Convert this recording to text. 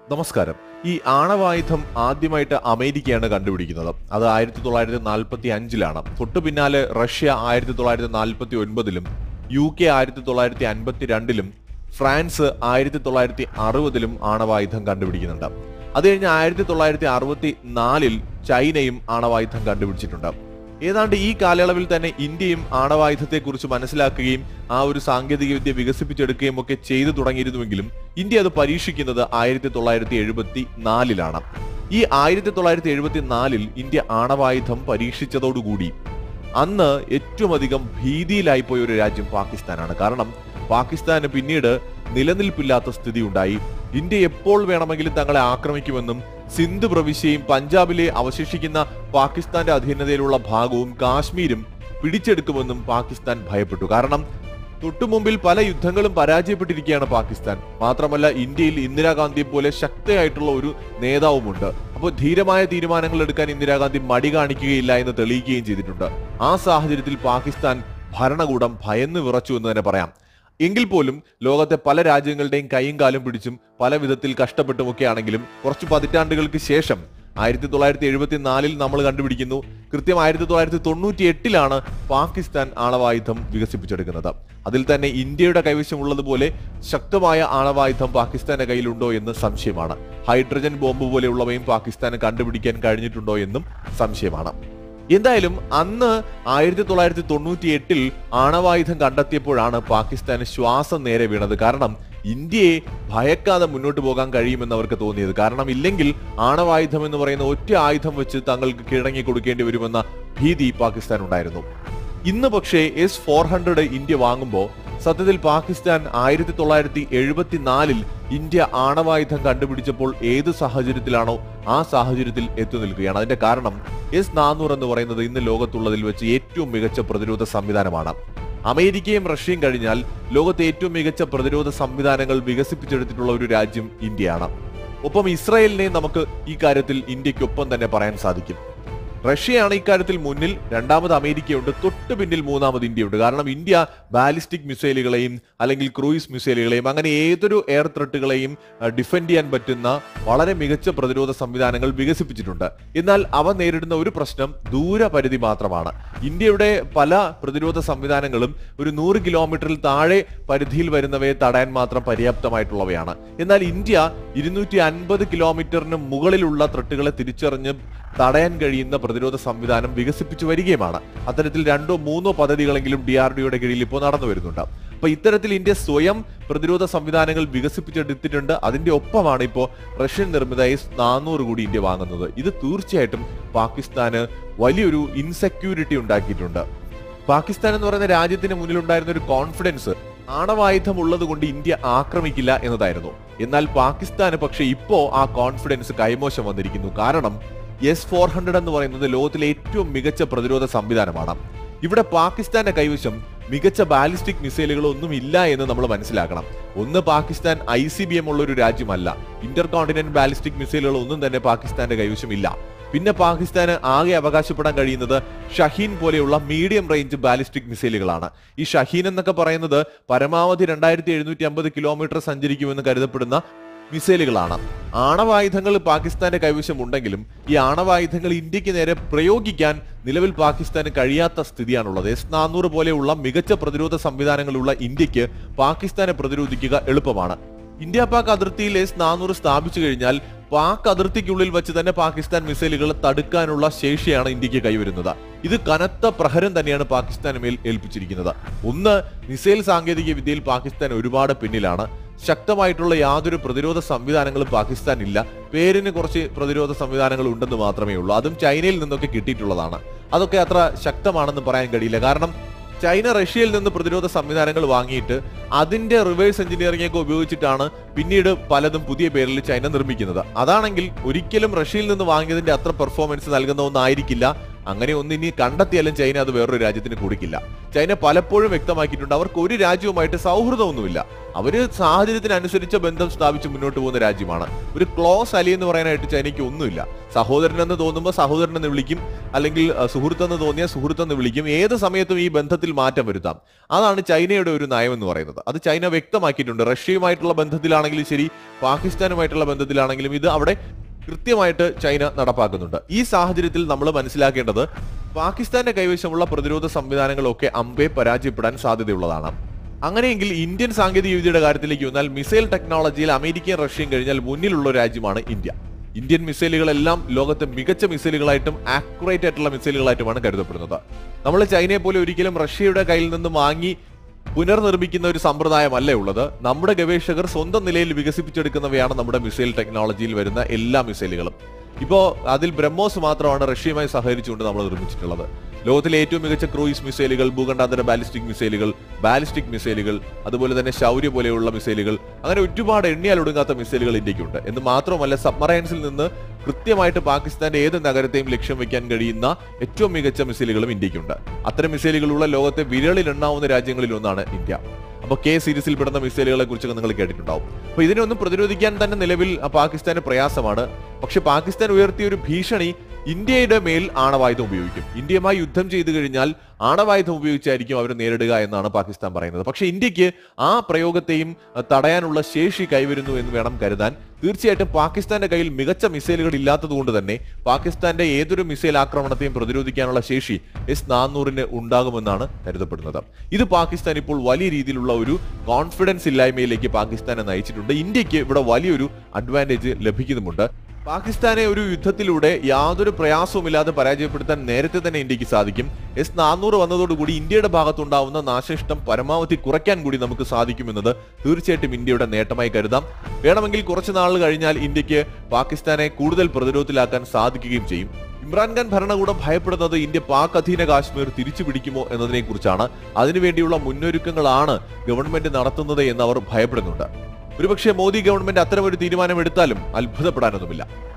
നമസ്കാരം ഈ ആണവായുധം ആദ്യമായിട്ട് അമേരിക്കയാണ് കണ്ടുപിടിക്കുന്നത് അത് ആയിരത്തി തൊള്ളായിരത്തി നാൽപ്പത്തി അഞ്ചിലാണ് തൊട്ടു പിന്നാലെ റഷ്യ ആയിരത്തി തൊള്ളായിരത്തി നാൽപ്പത്തി ഒൻപതിലും യു കെ ആയിരത്തി തൊള്ളായിരത്തി അൻപത്തി രണ്ടിലും ഫ്രാൻസ് ആയിരത്തി തൊള്ളായിരത്തി അറുപതിലും ആണവായുധം കണ്ടുപിടിക്കുന്നുണ്ട് അത് കഴിഞ്ഞ് ആയിരത്തി തൊള്ളായിരത്തി അറുപത്തി നാലിൽ ചൈനയും ആണവായുധം കണ്ടുപിടിച്ചിട്ടുണ്ട് ഏതാണ്ട് ഈ കാലയളവിൽ തന്നെ ഇന്ത്യയും ആണവായുധത്തെക്കുറിച്ച് മനസ്സിലാക്കുകയും ആ ഒരു സാങ്കേതിക വിദ്യ വികസിപ്പിച്ചെടുക്കുകയും ഒക്കെ ചെയ്തു തുടങ്ങിയിരുന്നുവെങ്കിലും ഇന്ത്യ അത് പരീക്ഷിക്കുന്നത് ആയിരത്തി തൊള്ളായിരത്തി എഴുപത്തി നാലിലാണ് ഈ ആയിരത്തി തൊള്ളായിരത്തി എഴുപത്തി നാലിൽ ഇന്ത്യ ആണവായുധം പരീക്ഷിച്ചതോടുകൂടി അന്ന് ഏറ്റവും അധികം ഭീതിയിലായിപ്പോയ ഒരു രാജ്യം പാകിസ്ഥാനാണ് കാരണം പാകിസ്ഥാന് പിന്നീട് നിലനിൽപ്പില്ലാത്ത സ്ഥിതി ഉണ്ടായി ഇന്ത്യ എപ്പോൾ വേണമെങ്കിലും തങ്ങളെ ആക്രമിക്കുമെന്നും സിന്ധ് പ്രവിശ്യയും പഞ്ചാബിലെ അവശേഷിക്കുന്ന പാകിസ്ഥാന്റെ അധീനതയിലുള്ള ഭാഗവും കാശ്മീരും പിടിച്ചെടുക്കുമെന്നും പാകിസ്ഥാൻ ഭയപ്പെട്ടു കാരണം തൊട്ടുമുമ്പിൽ പല യുദ്ധങ്ങളും പരാജയപ്പെട്ടിരിക്കുകയാണ് പാകിസ്ഥാൻ മാത്രമല്ല ഇന്ത്യയിൽ ഇന്ദിരാഗാന്ധിയെ പോലെ ശക്തയായിട്ടുള്ള ഒരു നേതാവുമുണ്ട് അപ്പോൾ ധീരമായ തീരുമാനങ്ങൾ എടുക്കാൻ ഇന്ദിരാഗാന്ധി മടി കാണിക്കുകയില്ല എന്ന് തെളിയിക്കുകയും ചെയ്തിട്ടുണ്ട് ആ സാഹചര്യത്തിൽ പാകിസ്ഥാൻ ഭരണകൂടം ഭയന്ന് വിറച്ചു എന്ന് തന്നെ പറയാം എങ്കിൽ പോലും ലോകത്തെ പല രാജ്യങ്ങളുടെയും കൈയും കാലും പിടിച്ചും പല വിധത്തിൽ കഷ്ടപ്പെട്ടുമൊക്കെ ആണെങ്കിലും കുറച്ച് പതിറ്റാണ്ടുകൾക്ക് ശേഷം ആയിരത്തി തൊള്ളായിരത്തി എഴുപത്തി നാലിൽ നമ്മൾ കണ്ടുപിടിക്കുന്നു കൃത്യം ആയിരത്തി തൊള്ളായിരത്തി തൊണ്ണൂറ്റി എട്ടിലാണ് പാകിസ്ഥാൻ ആണവായുധം വികസിപ്പിച്ചെടുക്കുന്നത് അതിൽ തന്നെ ഇന്ത്യയുടെ കൈവശമുള്ളതുപോലെ ശക്തമായ ആണവായുധം പാകിസ്ഥാന്റെ കയ്യിലുണ്ടോ എന്ന് സംശയമാണ് ഹൈഡ്രജൻ ബോംബ് പോലെയുള്ളവയും പാകിസ്ഥാന് കണ്ടുപിടിക്കാൻ കഴിഞ്ഞിട്ടുണ്ടോ എന്നും സംശയമാണ് എന്തായാലും അന്ന് ആയിരത്തി തൊള്ളായിരത്തി തൊണ്ണൂറ്റി എട്ടിൽ ആണവായുധം കണ്ടെത്തിയപ്പോഴാണ് പാകിസ്ഥാന് ശ്വാസം നേരെ വീണത് കാരണം ഇന്ത്യയെ ഭയക്കാതെ മുന്നോട്ട് പോകാൻ കഴിയുമെന്ന് അവർക്ക് തോന്നിയത് കാരണം ഇല്ലെങ്കിൽ ആണവായുധം എന്ന് പറയുന്ന ഒറ്റ ആയുധം വെച്ച് തങ്ങൾക്ക് കീഴടങ്ങി കൊടുക്കേണ്ടി വരുമെന്ന ഭീതി പാകിസ്ഥാൻ ഉണ്ടായിരുന്നു ഇന്ന് പക്ഷേ എസ് ഫോർ ഹൺഡ്രഡ് ഇന്ത്യ വാങ്ങുമ്പോൾ സത്യത്തിൽ പാകിസ്ഥാൻ ആയിരത്തി തൊള്ളായിരത്തി എഴുപത്തിനാലിൽ ഇന്ത്യ ആണവായുധം കണ്ടുപിടിച്ചപ്പോൾ ഏത് സാഹചര്യത്തിലാണോ ആ സാഹചര്യത്തിൽ എത്തി നിൽക്കുകയാണ് അതിന്റെ കാരണം എസ് നാനൂറ് എന്ന് പറയുന്നത് ഇന്ന് ലോകത്തുള്ളതിൽ വെച്ച് ഏറ്റവും മികച്ച പ്രതിരോധ സംവിധാനമാണ് അമേരിക്കയും റഷ്യയും കഴിഞ്ഞാൽ ലോകത്തെ ഏറ്റവും മികച്ച പ്രതിരോധ സംവിധാനങ്ങൾ വികസിപ്പിച്ചെടുത്തിട്ടുള്ള ഒരു രാജ്യം ഇന്ത്യയാണ് ഒപ്പം ഇസ്രായേലിനെ നമുക്ക് ഈ കാര്യത്തിൽ ഇന്ത്യക്കൊപ്പം തന്നെ പറയാൻ സാധിക്കും റഷ്യയാണ് ഇക്കാര്യത്തിൽ മുന്നിൽ രണ്ടാമത് അമേരിക്കയുണ്ട് തൊട്ട് പിന്നിൽ മൂന്നാമത് ഇന്ത്യയുണ്ട് കാരണം ഇന്ത്യ ബാലിസ്റ്റിക് മിസൈലുകളെയും അല്ലെങ്കിൽ ക്രൂയിസ് മിസൈലുകളെയും അങ്ങനെ ഏതൊരു എയർ ത്രെട്ടുകളെയും ഡിഫെൻഡ് ചെയ്യാൻ പറ്റുന്ന വളരെ മികച്ച പ്രതിരോധ സംവിധാനങ്ങൾ വികസിപ്പിച്ചിട്ടുണ്ട് എന്നാൽ അവ നേരിടുന്ന ഒരു പ്രശ്നം ദൂരപരിധി മാത്രമാണ് ഇന്ത്യയുടെ പല പ്രതിരോധ സംവിധാനങ്ങളും ഒരു നൂറ് കിലോമീറ്ററിൽ താഴെ പരിധിയിൽ വരുന്നവയെ തടയാൻ മാത്രം പര്യാപ്തമായിട്ടുള്ളവയാണ് എന്നാൽ ഇന്ത്യ ഇരുന്നൂറ്റി അൻപത് കിലോമീറ്ററിന് മുകളിലുള്ള ത്രെട്ടുകളെ തിരിച്ചറിഞ്ഞ് തടയാൻ കഴിയുന്ന പ്രതിരോധ സംവിധാനം വികസിപ്പിച്ചു വരികയുമാണ് അത്തരത്തിൽ രണ്ടോ മൂന്നോ പദ്ധതികളെങ്കിലും ഡി ആർ ഡിയുടെ കീഴിൽ ഇപ്പോൾ നടന്നു വരുന്നുണ്ട് അപ്പൊ ഇത്തരത്തിൽ ഇന്ത്യ സ്വയം പ്രതിരോധ സംവിധാനങ്ങൾ വികസിപ്പിച്ചെടുത്തിട്ടുണ്ട് അതിന്റെ ഒപ്പമാണ് ഇപ്പോൾ റഷ്യൻ നിർമ്മിത എസ് നാനൂറ് കൂടി ഇന്ത്യ വാങ്ങുന്നത് ഇത് തീർച്ചയായിട്ടും പാകിസ്ഥാന് വലിയൊരു ഇൻസെക്യൂരിറ്റി ഉണ്ടാക്കിയിട്ടുണ്ട് പാകിസ്ഥാൻ എന്ന് പറയുന്ന രാജ്യത്തിന് മുന്നിലുണ്ടായിരുന്ന ഒരു കോൺഫിഡൻസ് ആണവായുധം ഉള്ളത് കൊണ്ട് ഇന്ത്യ ആക്രമിക്കില്ല എന്നതായിരുന്നു എന്നാൽ പാകിസ്ഥാന് പക്ഷേ ഇപ്പോ ആ കോൺഫിഡൻസ് കൈമോശം വന്നിരിക്കുന്നു കാരണം എസ് ഫോർ ഹൺഡ്രഡ് എന്ന് പറയുന്നത് ലോകത്തിലെ ഏറ്റവും മികച്ച പ്രതിരോധ സംവിധാനമാണ് ഇവിടെ പാകിസ്ഥാന്റെ കൈവശം മികച്ച ബാലിസ്റ്റിക് മിസൈലുകൾ ഒന്നും ഇല്ല എന്ന് നമ്മൾ മനസ്സിലാക്കണം ഒന്ന് Pakistan I C B M ഉള്ള ഒരു രാജ്യമല്ല ഇന്റർ കോണ്ടിനെന്റ് ബാലിസ്റ്റിക് മിസൈലുകൾ ഒന്നും തന്നെ പാകിസ്ഥാന്റെ കൈവശം ഇല്ല പിന്നെ പാകിസ്ഥാന് ആകെ അവകാശപ്പെടാൻ കഴിയുന്നത് ഷഹീൻ പോലെയുള്ള മീഡിയം റേഞ്ച് ബാലിസ്റ്റിക് മിസൈലുകളാണ് ഈ ഷഹീൻ എന്നൊക്കെ പറയുന്നത് പരമാവധി രണ്ടായിരത്തി എഴുന്നൂറ്റി അമ്പത് കിലോമീറ്റർ സഞ്ചരിക്കുമെന്ന് കരുതപ്പെടുന്ന മിസൈലുകളാണ് ആണവായുധങ്ങൾ പാകിസ്ഥാന്റെ കൈവശം ഉണ്ടെങ്കിലും ഈ ആണവായുധങ്ങൾ ഇന്ത്യക്ക് നേരെ പ്രയോഗിക്കാൻ നിലവിൽ പാകിസ്ഥാന് കഴിയാത്ത സ്ഥിതിയാണുള്ളത് എസ് നാനൂറ് പോലെയുള്ള മികച്ച പ്രതിരോധ സംവിധാനങ്ങളുള്ള ഇന്ത്യക്ക് പാകിസ്ഥാനെ പ്രതിരോധിക്കുക എളുപ്പമാണ് ഇന്ത്യ പാക് അതിർത്തിയിൽ എസ് നാനൂറ് സ്ഥാപിച്ചു കഴിഞ്ഞാൽ പാക് അതിർത്തിക്കുള്ളിൽ വെച്ച് തന്നെ പാകിസ്ഥാൻ മിസൈലുകൾ തടുക്കാനുള്ള ശേഷിയാണ് ഇന്ത്യക്ക് കൈവരുന്നത് ഇത് കനത്ത പ്രഹരം തന്നെയാണ് പാകിസ്ഥാന് മേൽ ഏൽപ്പിച്ചിരിക്കുന്നത് ഒന്ന് മിസൈൽ സാങ്കേതിക വിദ്യയിൽ പാകിസ്ഥാൻ ഒരുപാട് പിന്നിലാണ് ശക്തമായിട്ടുള്ള യാതൊരു പ്രതിരോധ സംവിധാനങ്ങളും പാകിസ്ഥാൻ ഇല്ല പേരിന് കുറച്ച് പ്രതിരോധ സംവിധാനങ്ങൾ ഉണ്ടെന്ന് മാത്രമേ ഉള്ളൂ അതും ചൈനയിൽ നിന്നൊക്കെ കിട്ടിയിട്ടുള്ളതാണ് അതൊക്കെ അത്ര ശക്തമാണെന്ന് പറയാൻ കഴിയില്ല കാരണം ചൈന റഷ്യയിൽ നിന്ന് പ്രതിരോധ സംവിധാനങ്ങൾ വാങ്ങിയിട്ട് അതിന്റെ റിവേഴ്സ് എഞ്ചിനീയറിംഗ് ഒക്കെ ഉപയോഗിച്ചിട്ടാണ് പിന്നീട് പലതും പുതിയ പേരിൽ ചൈന നിർമ്മിക്കുന്നത് അതാണെങ്കിൽ ഒരിക്കലും റഷ്യയിൽ നിന്ന് വാങ്ങിയതിന്റെ അത്ര പെർഫോമൻസ് നൽകുന്ന ഒന്നായിരിക്കില്ല അങ്ങനെ ഒന്ന് ഇനി കണ്ടെത്തിയാലും ചൈന അത് വേറൊരു രാജ്യത്തിന് കൊടുക്കില്ല ചൈന പലപ്പോഴും വ്യക്തമാക്കിയിട്ടുണ്ട് അവർക്ക് ഒരു രാജ്യവുമായിട്ട് സൗഹൃദമൊന്നുമില്ല അവര് സാഹചര്യത്തിനനുസരിച്ച ബന്ധം സ്ഥാപിച്ച് മുന്നോട്ട് പോകുന്ന രാജ്യമാണ് ഒരു ക്ലോസ് അലി എന്ന് പറയാനായിട്ട് ചൈനയ്ക്ക് ഒന്നുമില്ല സഹോദരൻ എന്ന് തോന്നുമ്പോൾ സഹോദരൻ എന്ന് വിളിക്കും അല്ലെങ്കിൽ അഹ്, സുഹൃത്തെന്ന് തോന്നിയാൽ സുഹൃത്തെന്ന് വിളിക്കും ഏത് സമയത്തും ഈ ബന്ധത്തിൽ മാറ്റം വരുത്താം അതാണ് ചൈനയുടെ ഒരു നയം എന്ന് പറയുന്നത് അത് ചൈന വ്യക്തമാക്കിയിട്ടുണ്ട് റഷ്യയുമായിട്ടുള്ള ബന്ധത്തിലാണെങ്കിലും ശരി പാകിസ്ഥാനുമായിട്ടുള്ള ബന്ധത്തിലാണെങ്കിലും ഇത് അവിടെ കൃത്യമായിട്ട് ചൈന നടപ്പാക്കുന്നുണ്ട് ഈ സാഹചര്യത്തിൽ നമ്മൾ മനസ്സിലാക്കേണ്ടത് പാകിസ്ഥാന്റെ കൈവശമുള്ള പ്രതിരോധ സംവിധാനങ്ങളൊക്കെ അമ്പെ പരാജയപ്പെടാൻ സാധ്യതയുള്ളതാണ് അങ്ങനെയെങ്കിൽ ഇന്ത്യൻ സാങ്കേതിക വിദ്യയുടെ കാര്യത്തിലേക്ക് വന്നാൽ മിസൈൽ ടെക്നോളജിയിൽ അമേരിക്കയും റഷ്യയും കഴിഞ്ഞാൽ മുന്നിലുള്ള രാജ്യമാണ് ഇന്ത്യ ഇന്ത്യൻ മിസൈലുകളെല്ലാം ലോകത്തെ മികച്ച മിസൈലുകളായിട്ടും ആക്യുറേറ്റ് ആയിട്ടുള്ള മിസൈലുകളായിട്ടുമാണ് കരുതപ്പെടുന്നത് നമ്മൾ ചൈനയെ പോലെ ഒരിക്കലും റഷ്യയുടെ കയ്യിൽ നിന്ന് വാങ്ങി പുനർനിർമ്മിക്കുന്ന ഒരു സമ്പ്രദായമല്ല ഉള്ളത് നമ്മുടെ ഗവേഷകർ സ്വന്തം നിലയിൽ വികസിപ്പിച്ചെടുക്കുന്നവയാണ് നമ്മുടെ മിസൈൽ ടെക്നോളജിയിൽ വരുന്ന എല്ലാ മിസൈലുകളും ഇപ്പോ അതിൽ ബ്രഹ്മോസ് മാത്രമാണ് റഷ്യയുമായി സഹകരിച്ചുകൊണ്ട് നമ്മൾ നിർമ്മിച്ചിട്ടുള്ളത് ലോകത്തിലെ ഏറ്റവും മികച്ച ക്രൂയിസ് മിസൈലുകൾ ഭൂഖണ്ഡാന്തര ബാലിസ്റ്റിക് മിസൈലുകൾ ബാലിസ്റ്റിക് മിസൈലുകൾ അതുപോലെ തന്നെ ശൗര്യ പോലെയുള്ള മിസൈലുകൾ അങ്ങനെ ഒരുപാട് എണ്ണിയാൽ ഒടുങ്ങാത്ത മിസൈലുകൾ ഇന്ത്യക്കുണ്ട് എന്ന് മാത്രമല്ല സബ്മറൈൻസിൽ നിന്ന് കൃത്യമായിട്ട് പാകിസ്ഥാന്റെ ഏത് നഗരത്തെയും ലക്ഷ്യം വെക്കാൻ കഴിയുന്ന ഏറ്റവും മികച്ച മിസൈലുകളും ഇന്ത്യക്കുണ്ട് അത്തരം മിസൈലുകളുള്ള ലോകത്തെ വിരളിൽ എണ്ണാവുന്ന രാജ്യങ്ങളിൽ ഒന്നാണ് ഇന്ത്യ അപ്പോൾ കെ സീരീസിൽ പെടുന്ന മിസൈലുകളെ കുറിച്ചൊക്കെ നിങ്ങൾ കേട്ടിട്ടുണ്ടാവും അപ്പൊ ഇതിനൊന്നും പ്രതിരോധിക്കാൻ തന്നെ നിലവിൽ ആ, പാകിസ്ഥാന് പ്രയാസമാണ് പക്ഷെ പാകിസ്ഥാൻ ഉയർത്തിയ ഒരു ഭീഷണി ഇന്ത്യയുടെ മേൽ ആണവായുധം ഉപയോഗിക്കും ഇന്ത്യയുമായി യുദ്ധം ചെയ്തു കഴിഞ്ഞാൽ ആണവായുധം ഉപയോഗിച്ചായിരിക്കും അവർ നേരിടുക എന്നാണ് പാകിസ്ഥാൻ പറയുന്നത് പക്ഷെ ഇന്ത്യക്ക് ആ പ്രയോഗത്തെയും അഹ്, തടയാനുള്ള ശേഷി കൈവരുന്നു എന്ന് വേണം കരുതാൻ തീർച്ചയായിട്ടും പാകിസ്ഥാന്റെ കയ്യിൽ മികച്ച മിസൈലുകൾ ഇല്ലാത്തതുകൊണ്ട് തന്നെ പാകിസ്ഥാന്റെ ഏതൊരു മിസൈൽ ആക്രമണത്തെയും പ്രതിരോധിക്കാനുള്ള ശേഷി എസ് നാനൂറിന് ഉണ്ടാകുമെന്നാണ് കരുതപ്പെടുന്നത് ഇത് പാകിസ്ഥാൻ ഇപ്പോൾ വലിയ രീതിയിലുള്ള ഒരു കോൺഫിഡൻസ് ഇല്ലായ്മയിലേക്ക് പാകിസ്ഥാനെ നയിച്ചിട്ടുണ്ട് ഇന്ത്യക്ക് ഇവിടെ വലിയൊരു അഡ്വാൻറ്റേജ് ലഭിക്കുന്നുമുണ്ട് പാകിസ്ഥാനെ ഒരു യുദ്ധത്തിലൂടെ യാതൊരു പ്രയാസവുമില്ലാതെ പരാജയപ്പെടുത്താൻ നേരത്തെ തന്നെ ഇന്ത്യക്ക് സാധിക്കും എസ് നാനൂറ് വന്നതോടുകൂടി ഇന്ത്യയുടെ ഭാഗത്തുണ്ടാവുന്ന നാശനഷ്ടം പരമാവധി കുറയ്ക്കാൻ കൂടി നമുക്ക് സാധിക്കുമെന്നത് തീർച്ചയായിട്ടും ഇന്ത്യയുടെ നേട്ടമായി കരുതാം വേണമെങ്കിൽ കുറച്ച് നാൾ കഴിഞ്ഞാൽ ഇന്ത്യക്ക് പാകിസ്ഥാനെ കൂടുതൽ പ്രതിരോധത്തിലാക്കാൻ സാധിക്കുകയും ചെയ്യും ഇമ്രാൻഖാൻ ഭരണകൂടം ഭയപ്പെടുന്നത് ഇന്ത്യ പാക് അധീന കാശ്മീർ തിരിച്ചു പിടിക്കുമോ എന്നതിനെ കുറിച്ചാണ് അതിനുവേണ്ടിയുള്ള മുന്നൊരുക്കങ്ങളാണ് ഗവൺമെന്റ് നടത്തുന്നത് എന്ന് അവർ ഭയപ്പെടുന്നുണ്ട് ഒരുപക്ഷെ മോദി ഗവൺമെന്റ് അത്തരമൊരു തീരുമാനം എടുത്താലും അത്ഭുതപ്പെടാനൊന്നുമില്ല